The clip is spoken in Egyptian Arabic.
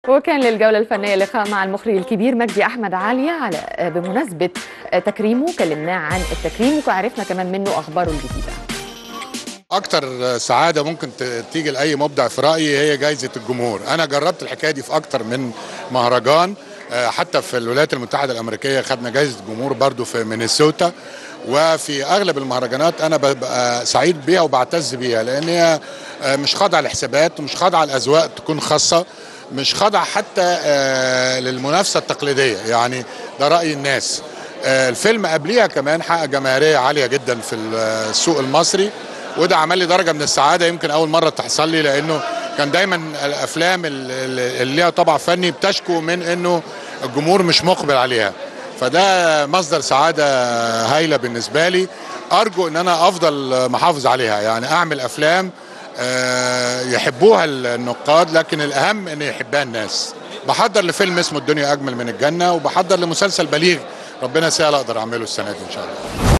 وكان للجولة الفنية لقاء مع المخرج الكبير مجدي أحمد علي على بمناسبة تكريمه كلمناه عن التكريم وعرفنا كمان منه أخباره الجديدة اكتر سعاده ممكن ت- تيجي لاي مبدع في رايي هي جائزه الجمهور انا جربت الحكايه دي في اكتر من مهرجان آه، حتى في الولايات المتحده الامريكيه خدنا جائزه الجمهور برضو في مينيسوتا وفي اغلب المهرجانات انا ببقى سعيد بيها وبعتز بيها لان هي آه، مش خاضعه لحسابات ومش خاضعه لاذواق تكون خاصه مش خاضعه حتى آه، للمنافسه التقليديه يعني ده راي الناس آه، الفيلم قبليها كمان حقق جماهيريه عاليه جدا في السوق المصري وده عمل لي درجه من السعاده يمكن اول مره تحصل لي لانه كان دايما الافلام ال- ال- اللي ليها طابع فني بتشكو من انه الجمهور مش مقبل عليها فده مصدر سعاده هايله بالنسبه لي ارجو ان انا افضل محافظ عليها يعني اعمل افلام آه، يحبوها النقاد لكن الاهم ان يحبها الناس بحضر لفيلم اسمه الدنيا اجمل من الجنه وبحضر لمسلسل بليغ ربنا يسهل اقدر اعمله السنه دي ان شاء الله